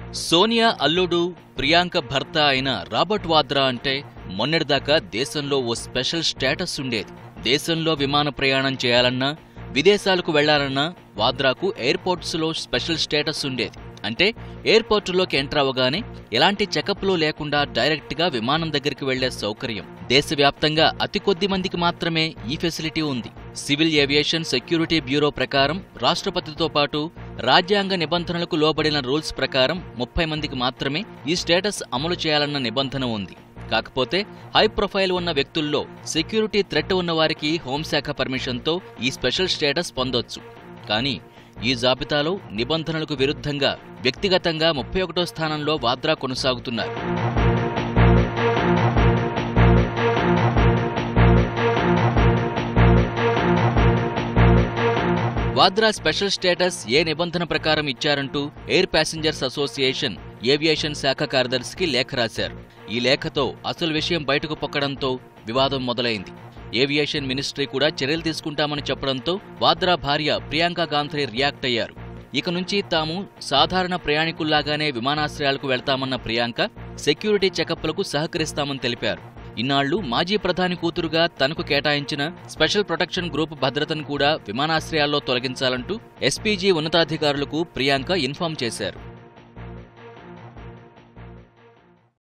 సోనియా అల్లుడు ప్రియాంక భర్త అయిన రాబర్ట్ వాద్రా అంటే మొన్నటిదాకా దేశంలో ఓ స్పెషల్ స్టేటస్ ఉండేది దేశంలో విమాన ప్రయాణం చేయాలన్నా విదేశాలకు వెళ్లాలన్నా వాద్రాకు ఎయిర్పోర్ట్స్లో స్పెషల్ స్టేటస్ ఉండేది అంటే ఎయిర్పోర్టులోకి ఎంటర్ అవ్వగానే ఎలాంటి చెకప్లు లేకుండా డైరెక్ట్గా విమానం దగ్గరికి వెళ్లే సౌకర్యం దేశవ్యాప్తంగా అతి కొద్ది మందికి మాత్రమే ఈ ఫెసిలిటీ ఉంది సివిల్ ఏవియేషన్ సెక్యూరిటీ బ్యూరో ప్రకారం రాష్ట్రపతితో పాటు రాజ్యాంగ నిబంధనలకు లోబడిన రూల్స్ ప్రకారం ముప్పై మందికి మాత్రమే ఈ స్టేటస్ అమలు చేయాలన్న నిబంధన ఉంది కాకపోతే హై ప్రొఫైల్ ఉన్న వ్యక్తుల్లో సెక్యూరిటీ థ్రెట్ ఉన్న వారికి హోంశాఖ పర్మిషన్తో ఈ స్పెషల్ స్టేటస్ పొందొచ్చు కానీ ఈ జాబితాలో నిబంధనలకు విరుద్ధంగా వ్యక్తిగతంగా ముప్పై ఒకటో స్థానంలో వాద్రా కొనసాగుతున్నారు వాద్రా స్పెషల్ స్టేటస్ ఏ నిబంధన ప్రకారం ఇచ్చారంటూ ఎయిర్ ప్యాసింజర్స్ అసోసియేషన్ ఏవియేషన్ శాఖ కార్యదర్శికి లేఖ రాశారు ఈ లేఖతో అసలు విషయం బయటకు పొక్కడంతో వివాదం మొదలైంది ఏవియేషన్ మినిస్ట్రీ కూడా చర్యలు తీసుకుంటామని చెప్పడంతో వాద్రా భార్య ప్రియాంక గాంధీ రియాక్ట్ అయ్యారు ఇక నుంచి తాము సాధారణ ప్రయాణికుల్లాగానే విమానాశ్రయాలకు వెళ్తామన్న ప్రియాంక సెక్యూరిటీ చెకప్లకు సహకరిస్తామని తెలిపారు ఇన్నాళ్లు మాజీ ప్రధాని కూతురుగా తనకు కేటాయించిన స్పెషల్ ప్రొటెక్షన్ గ్రూప్ భద్రతను కూడా విమానాశ్రయాల్లో తొలగించాలంటూ ఎస్పీజీ ఉన్నతాధికారులకు ప్రియాంక ఇన్ఫార్మ్ చేశారు